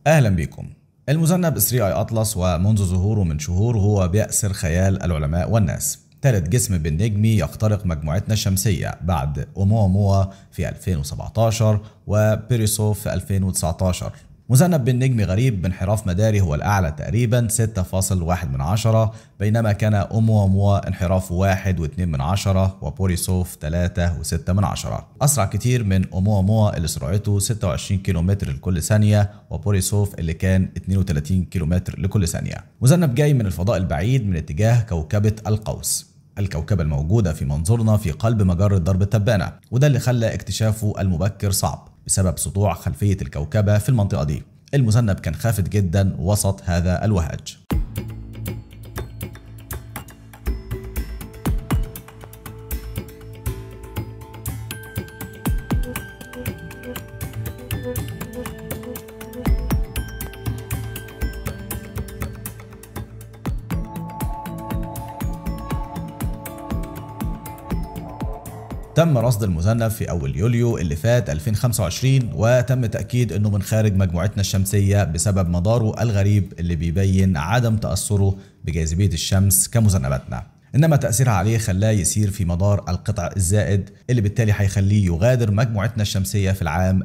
أهلا بكم المذنب 3 اي أطلس ومنذ ظهوره من شهور هو بيأسر خيال العلماء والناس ثالث جسم بالنجمي يخترق مجموعتنا الشمسية بعد أوموموا في 2017 وبيريسوف في 2019 مذنب بالنجم غريب بانحراف مداري هو الأعلى تقريبا 6.1 من عشرة بينما كان أوموموا انحرافه 1 و2 من عشرة وبوريسوف 3 و6 من عشرة أسرع كتير من أوموموا اللي سرعته 26 كيلومتر لكل ثانية وبوريسوف اللي كان 32 كيلومتر لكل ثانية مذنب جاي من الفضاء البعيد من اتجاه كوكبة القوس الكوكبة الموجودة في منظورنا في قلب مجرة درب التبانة وده اللي خلى اكتشافه المبكر صعب بسبب سطوع خلفية الكوكبة في المنطقة دي المذنب كان خافت جدا وسط هذا الوهج تم رصد المذنب في أول يوليو اللي فات 2025 وتم تأكيد أنه من خارج مجموعتنا الشمسية بسبب مداره الغريب اللي بيبين عدم تأثره بجاذبية الشمس كمذنباتنا إنما تأثيرها عليه خلاه يسير في مدار القطع الزائد اللي بالتالي هيخليه يغادر مجموعتنا الشمسية في العام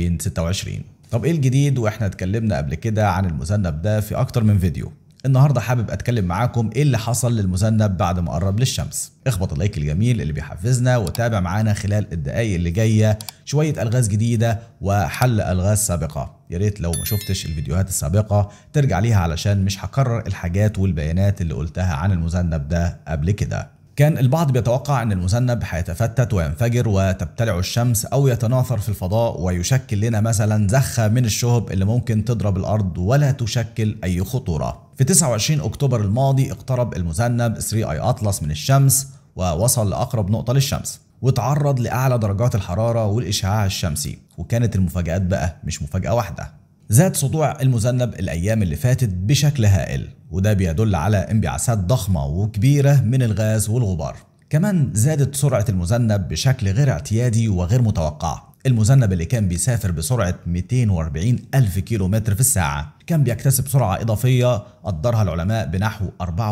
2026 طب إيه الجديد وإحنا اتكلمنا قبل كده عن المذنب ده في أكتر من فيديو النهارده حابب اتكلم معاكم ايه اللي حصل للمذنب بعد ما قرب للشمس اخبط اللايك الجميل اللي بيحفزنا وتابع معانا خلال الدقايق اللي جايه شويه الغاز جديده وحل الغاز سابقه يا ريت لو ما شفتش الفيديوهات السابقه ترجع ليها علشان مش هكرر الحاجات والبيانات اللي قلتها عن المذنب ده قبل كده كان البعض بيتوقع ان المذنب هيتفتت وينفجر وتبتلعه الشمس او يتناثر في الفضاء ويشكل لنا مثلا زخه من الشهب اللي ممكن تضرب الارض ولا تشكل اي خطوره في 29 اكتوبر الماضي اقترب المذنب 3 اي اطلس من الشمس ووصل لاقرب نقطه للشمس وتعرض لاعلى درجات الحراره والاشعاع الشمسي وكانت المفاجات بقى مش مفاجاه واحده زاد سطوع المذنب الايام اللي فاتت بشكل هائل وده بيدل على انبعاثات ضخمه وكبيره من الغاز والغبار كمان زادت سرعه المذنب بشكل غير اعتيادي وغير متوقع المذنب اللي كان بيسافر بسرعة 240 ألف كيلو متر في الساعة كان بيكتسب سرعة إضافية قدرها العلماء بنحو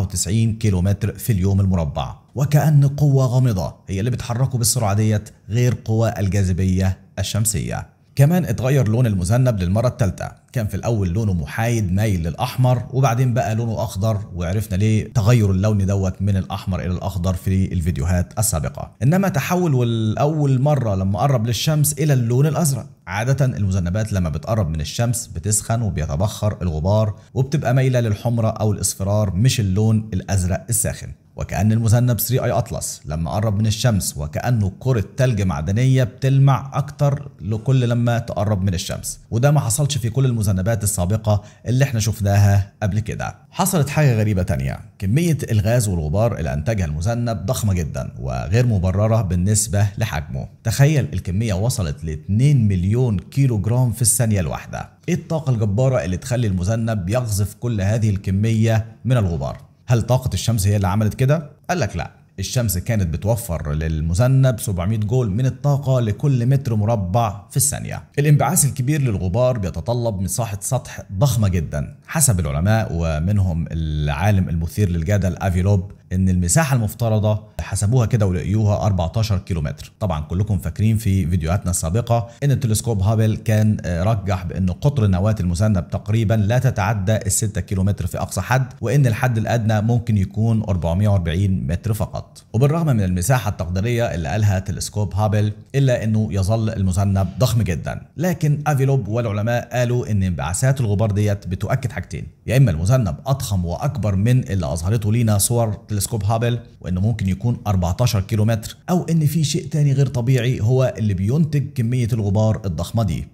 94 كيلو متر في اليوم المربع وكأن قوة غامضة هي اللي بتحركه بالسرعة ديت غير قوى الجاذبية الشمسية كمان اتغير لون المذنب للمرة الثالثة كان في الأول لونه محايد مايل للأحمر وبعدين بقى لونه أخضر وعرفنا ليه تغير اللون دوت من الأحمر إلى الأخضر في الفيديوهات السابقة إنما تحول والأول مرة لما قرب للشمس إلى اللون الأزرق عادة المذنبات لما بتقرب من الشمس بتسخن وبيتبخر الغبار وبتبقى مايلة للحمرة أو الإصفرار مش اللون الأزرق الساخن وكأن المذنب 3 اي اطلس لما قرب من الشمس وكأنه كرة تلج معدنية بتلمع أكتر لكل لما تقرب من الشمس وده ما حصلش في كل المذنبات السابقة اللي احنا شفناها قبل كده حصلت حاجة غريبة تانية كمية الغاز والغبار اللي أنتجها المذنب ضخمة جدا وغير مبررة بالنسبة لحجمه تخيل الكمية وصلت ل 2 مليون كيلو جرام في الثانية الواحدة ايه الطاقة الجبارة اللي تخلي المذنب يقذف كل هذه الكمية من الغبار هل طاقة الشمس هي اللي عملت كده؟ قال لك لا الشمس كانت بتوفر للمذنب 700 جول من الطاقة لكل متر مربع في الثانية. الانبعاث الكبير للغبار بيتطلب مساحة سطح ضخمة جدا حسب العلماء ومنهم العالم المثير للجدل افيلوب ان المساحه المفترضه حسبوها كده ولقيوها 14 كيلومتر طبعا كلكم فاكرين في فيديوهاتنا السابقه ان التلسكوب هابل كان رجح بان قطر نواه المذنب تقريبا لا تتعدى ال 6 كيلومتر في اقصى حد وان الحد الادنى ممكن يكون 440 متر فقط وبالرغم من المساحه التقديريه اللي قالها تلسكوب هابل الا انه يظل المذنب ضخم جدا لكن افيلوب والعلماء قالوا ان انبعاثات الغبار ديت بتؤكد حاجتين يا اما المذنب اضخم واكبر من اللي اظهرته لينا صور تلسكوب هابل وانه ممكن يكون 14 كيلو متر او ان في شيء تاني غير طبيعي هو اللي بينتج كميه الغبار الضخمه دي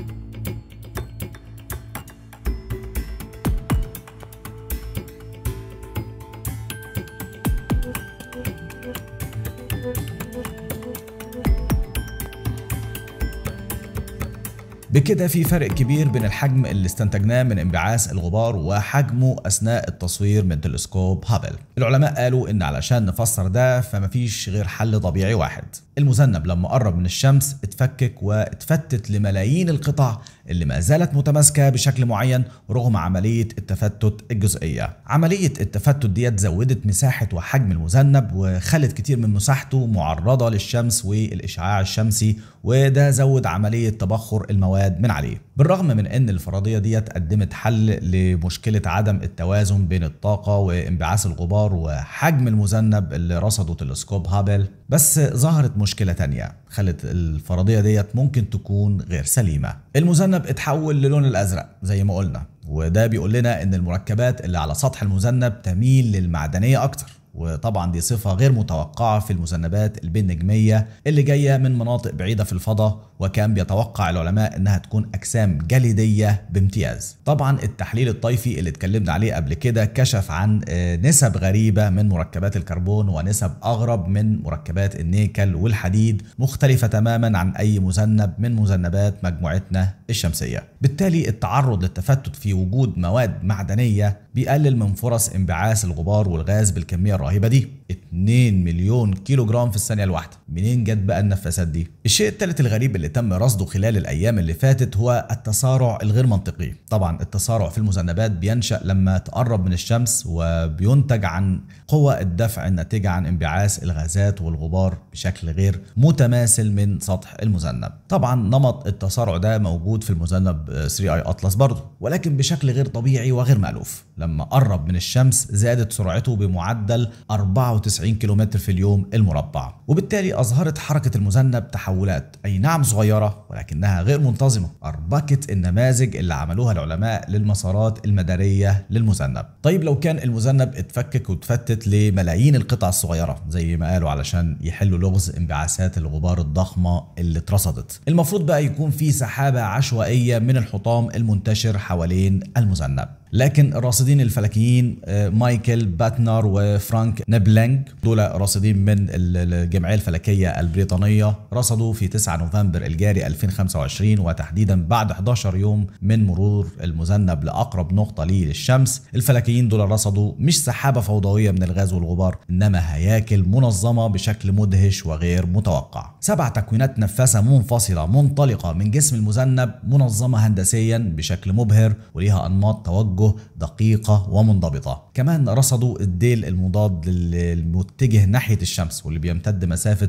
بكده في فرق كبير بين الحجم اللي استنتجناه من انبعاث الغبار وحجمه اثناء التصوير من تلسكوب هابل العلماء قالوا ان علشان نفسر ده فمفيش غير حل طبيعي واحد المذنب لما قرب من الشمس اتفكك واتفتت لملايين القطع اللي ما زالت متماسكة بشكل معين رغم عملية التفتت الجزئية عملية التفتت ديت زودت مساحة وحجم المذنب وخلت كتير من مساحته معرضة للشمس والإشعاع الشمسي وده زود عملية تبخر المواد من عليه بالرغم من ان الفرضية ديت قدمت حل لمشكلة عدم التوازن بين الطاقة وانبعاث الغبار وحجم المذنب اللي رصده تلسكوب هابل بس ظهرت مشكلة تانية خلت الفرضية ديت ممكن تكون غير سليمة المذنب اتحول للون الأزرق زي ما قلنا وده بيقول لنا ان المركبات اللي على سطح المذنب تميل للمعدنية أكتر وطبعا دي صفة غير متوقعة في المذنبات البنجمية اللي جاية من مناطق بعيدة في الفضاء وكان بيتوقع العلماء انها تكون اجسام جليدية بامتياز طبعا التحليل الطيفي اللي اتكلمنا عليه قبل كده كشف عن نسب غريبة من مركبات الكربون ونسب اغرب من مركبات النيكل والحديد مختلفة تماما عن اي مذنب من مذنبات مجموعتنا الشمسية بالتالي التعرض للتفتت في وجود مواد معدنية بيقلل من فرص انبعاث الغبار والغاز بالكمية الرهيبة دي 2 مليون كيلو جرام في الثانية الواحدة منين جت بقى النفاسات دي الشيء الثالث الغريب اللي تم رصده خلال الايام اللي فاتت هو التسارع الغير منطقي طبعا التسارع في المذنبات بينشا لما تقرب من الشمس وبينتج عن قوى الدفع الناتجه عن انبعاث الغازات والغبار بشكل غير متماثل من سطح المذنب طبعا نمط التسارع ده موجود في المذنب 3 اي اطلس برضه ولكن بشكل غير طبيعي وغير مألوف لما قرب من الشمس زادت سرعته بمعدل 94 كيلومتر في اليوم المربع وبالتالي اظهرت حركه المذنب تحولات اي نعم صغيرة ولكنها غير منتظمة أربكت النماذج اللي عملوها العلماء للمسارات المدارية للمذنب طيب لو كان المذنب اتفكك واتفتت لملايين القطع الصغيرة زي ما قالوا علشان يحلوا لغز انبعاثات الغبار الضخمة اللي اترصدت المفروض بقى يكون في سحابة عشوائية من الحطام المنتشر حوالين المذنب لكن الراصدين الفلكيين مايكل باتنر وفرانك نبلانج دول راصدين من الجمعيه الفلكيه البريطانيه رصدوا في 9 نوفمبر الجاري 2025 وتحديدا بعد 11 يوم من مرور المذنب لاقرب نقطه ليه للشمس الفلكيين دول رصدوا مش سحابه فوضويه من الغاز والغبار انما هياكل منظمه بشكل مدهش وغير متوقع سبع تكوينات نفاثه منفصله منطلقه من جسم المذنب منظمه هندسيا بشكل مبهر وليها انماط توجه توجه دقيقة ومنضبطة كمان رصدوا الديل المضاد المتجه ناحية الشمس واللي بيمتد مسافة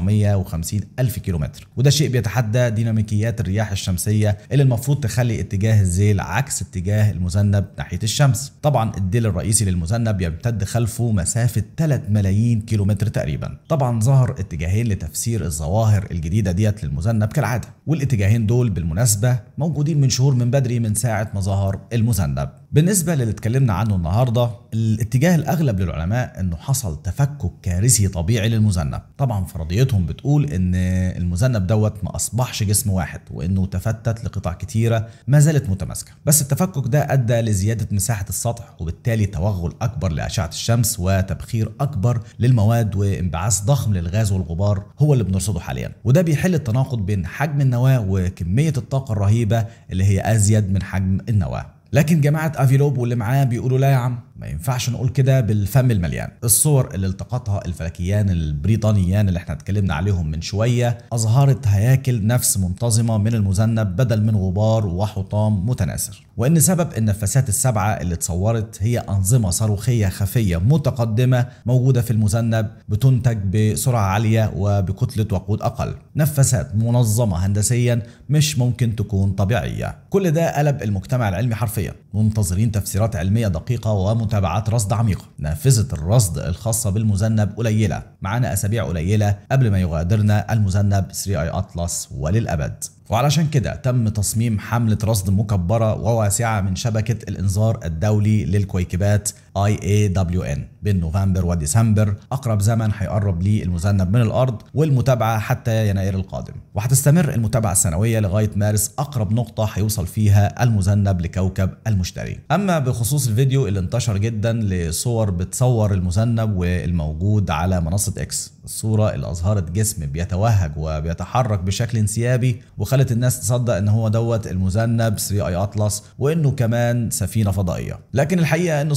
950 ألف كيلومتر وده شيء بيتحدى ديناميكيات الرياح الشمسية اللي المفروض تخلي اتجاه الزيل عكس اتجاه المذنب ناحية الشمس طبعا الديل الرئيسي للمذنب يمتد خلفه مسافة 3 ملايين كيلومتر تقريبا طبعا ظهر اتجاهين لتفسير الظواهر الجديدة ديت للمذنب كالعادة والاتجاهين دول بالمناسبة موجودين من شهور من بدري من ساعة ما ظهر المذنب بالنسبة للي اتكلمنا عنه النهاردة الاتجاه الأغلب للعلماء أنه حصل تفكك كارثي طبيعي للمذنب طبعا فرضيتهم بتقول أن المذنب دوت ما أصبحش جسم واحد وأنه تفتت لقطع كتيرة ما زالت متماسكة بس التفكك ده أدى لزيادة مساحة السطح وبالتالي توغل أكبر لأشعة الشمس وتبخير أكبر للمواد وانبعاث ضخم للغاز والغبار هو اللي بنرصده حاليا وده بيحل التناقض بين حجم النواة وكمية الطاقة الرهيبة اللي هي أزيد من حجم النواة لكن جماعة افيلوب واللي معاه بيقولوا لا يا عم ما ينفعش نقول كده بالفم المليان الصور اللي التقطها الفلكيان البريطانيان اللي احنا اتكلمنا عليهم من شوية أظهرت هياكل نفس منتظمة من المذنب بدل من غبار وحطام متناثر وإن سبب النفاسات السبعة اللي اتصورت هي أنظمة صاروخية خفية متقدمة موجودة في المذنب بتنتج بسرعة عالية وبكتلة وقود أقل نفاسات منظمة هندسيا مش ممكن تكون طبيعية كل ده قلب المجتمع العلمي حرفيا منتظرين تفسيرات علمية دقيقة ومتابعات رصد عميقة نافذة الرصد الخاصة بالمذنب قليلة معانا أسابيع قليلة قبل ما يغادرنا المذنب 3 اي أطلس وللأبد وعلشان كده تم تصميم حملة رصد مكبرة وواسعة من شبكة الإنذار الدولي للكويكبات IAWN بين نوفمبر وديسمبر أقرب زمن هيقرب ليه المذنب من الأرض والمتابعة حتى يناير القادم وهتستمر المتابعة السنوية لغاية مارس أقرب نقطة هيوصل فيها المذنب لكوكب المشتري أما بخصوص الفيديو اللي انتشر جدا لصور بتصور المذنب والموجود على منصة إكس الصورة اللي أظهرت جسم بيتوهج وبيتحرك بشكل انسيابي وخلت الناس تصدق ان هو دوت المذنب 3 اي اطلس وانه كمان سفينه فضائيه لكن الحقيقه ان الصوره ديت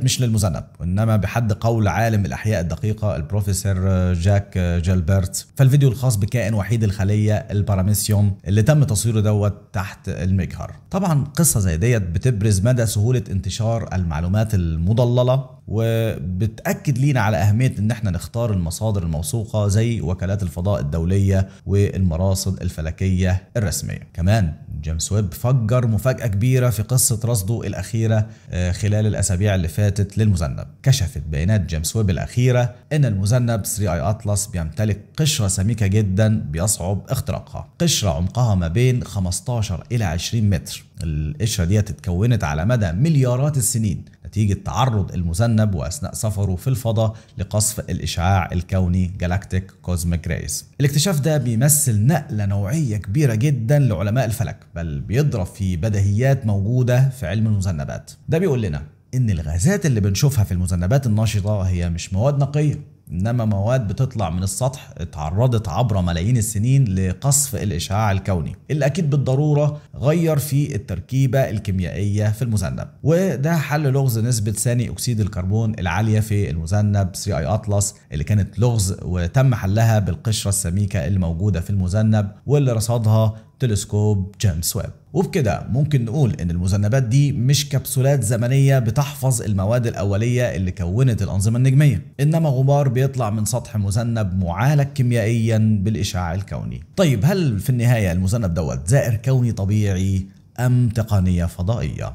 ديت مش للمذنب وانما بحد قول عالم الاحياء الدقيقه البروفيسور جاك جيلبرت فالفيديو الخاص بكائن وحيد الخليه الباراميسيوم اللي تم تصويره دوت تحت المجهر طبعا قصه زي ديت بتبرز مدى سهوله انتشار المعلومات المضلله وبتاكد لينا على اهميه ان احنا نختار المصادر الموثوقه زي وكالات الفضاء الدوليه والمراصد الفلكيه الرسميه كمان جيمس ويب فجر مفاجاه كبيره في قصه رصده الاخيره خلال الاسابيع اللي فاتت للمذنب كشفت بيانات جيمس ويب الاخيره ان المذنب 3 اي اطلس بيمتلك قشره سميكه جدا بيصعب اختراقها قشره عمقها ما بين 15 الى 20 متر القشره دي اتكونت على مدى مليارات السنين نتيجة تعرض المذنب وأثناء سفره في الفضاء لقصف الإشعاع الكوني جالاكتيك كوزميك ريز الاكتشاف ده بيمثل نقلة نوعية كبيرة جدا لعلماء الفلك بل بيضرب في بديهيات موجودة في علم المذنبات ده بيقول لنا إن الغازات اللي بنشوفها في المذنبات النشطة هي مش مواد نقية انما مواد بتطلع من السطح اتعرضت عبر ملايين السنين لقصف الاشعاع الكوني اللي اكيد بالضروره غير في التركيبه الكيميائيه في المذنب وده حل لغز نسبه ثاني اكسيد الكربون العاليه في المذنب 3 اي اطلس اللي كانت لغز وتم حلها بالقشره السميكه اللي موجوده في المذنب واللي رصدها تلسكوب جيمس ويب وبكده ممكن نقول ان المذنبات دي مش كبسولات زمنية بتحفظ المواد الأولية اللي كونت الأنظمة النجمية إنما غبار بيطلع من سطح مذنب معالج كيميائيا بالإشعاع الكوني طيب هل في النهاية المذنب دوت زائر كوني طبيعي أم تقنية فضائية؟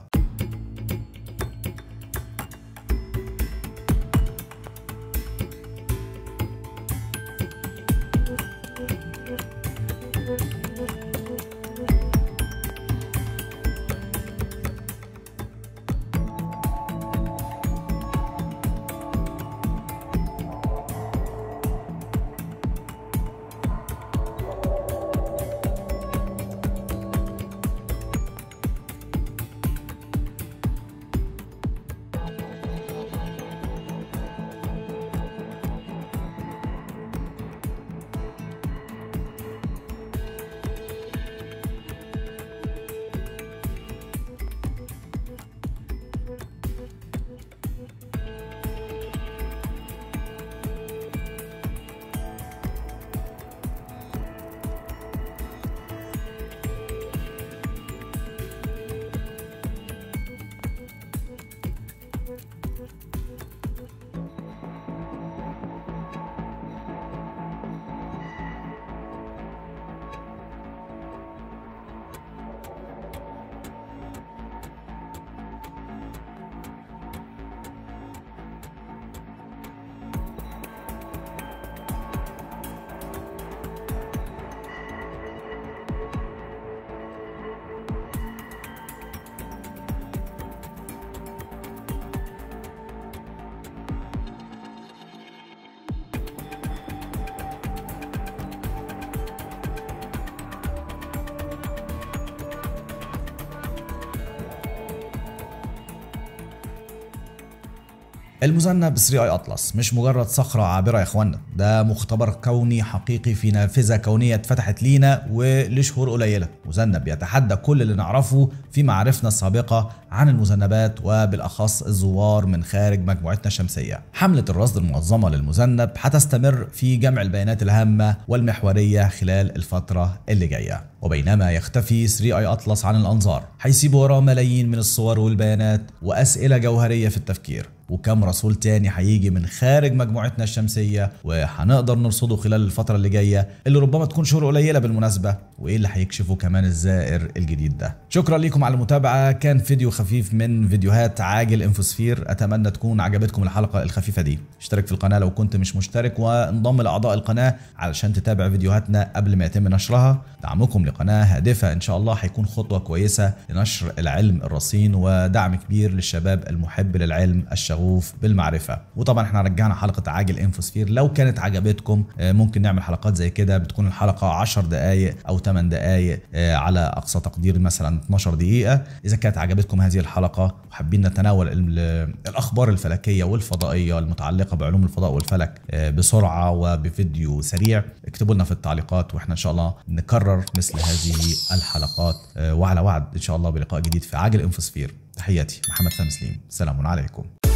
المذنب 3 اي اطلس مش مجرد صخرة عابرة يا اخوانا ده مختبر كوني حقيقي في نافذة كونية اتفتحت لينا ولشهور قليلة مذنب يتحدى كل اللي نعرفه في معارفنا السابقة عن المذنبات وبالاخص الزوار من خارج مجموعتنا الشمسية حملة الرصد المنظمة للمذنب هتستمر في جمع البيانات الهامة والمحورية خلال الفترة اللي جاية وبينما يختفي 3 اي اطلس عن الانظار هيسيب وراه ملايين من الصور والبيانات واسئلة جوهرية في التفكير وكم رسول تاني هيجي من خارج مجموعتنا الشمسية وهنقدر نرصده خلال الفترة اللي جاية اللي ربما تكون شهور قليلة بالمناسبة وايه اللي هيكشفه كمان الزائر الجديد ده شكرا لكم على المتابعة كان فيديو خفيف من فيديوهات عاجل انفوسفير اتمنى تكون عجبتكم الحلقة الخفيفة دي اشترك في القناة لو كنت مش مشترك وانضم لاعضاء القناة علشان تتابع فيديوهاتنا قبل ما يتم نشرها دعمكم لقناة هادفة ان شاء الله هيكون خطوة كويسة لنشر العلم الرصين ودعم كبير للشباب المحب للعلم الشغوف بالمعرفة وطبعا احنا رجعنا حلقة عاجل انفوسفير لو كانت عجبتكم ممكن نعمل حلقات زي كده بتكون الحلقة 10 دقائق او 8 دقائق على اقصى تقدير مثلا 12 دقيقة اذا كانت عجبتكم هذه الحلقة وحابين نتناول الاخبار الفلكية والفضائية المتعلقة بعلوم الفضاء والفلك بسرعة وبفيديو سريع اكتبوا لنا في التعليقات واحنا ان شاء الله نكرر مثل هذه الحلقات وعلى وعد ان شاء الله بلقاء جديد في عاجل انفوسفير تحياتي محمد فهمي سليم السلام عليكم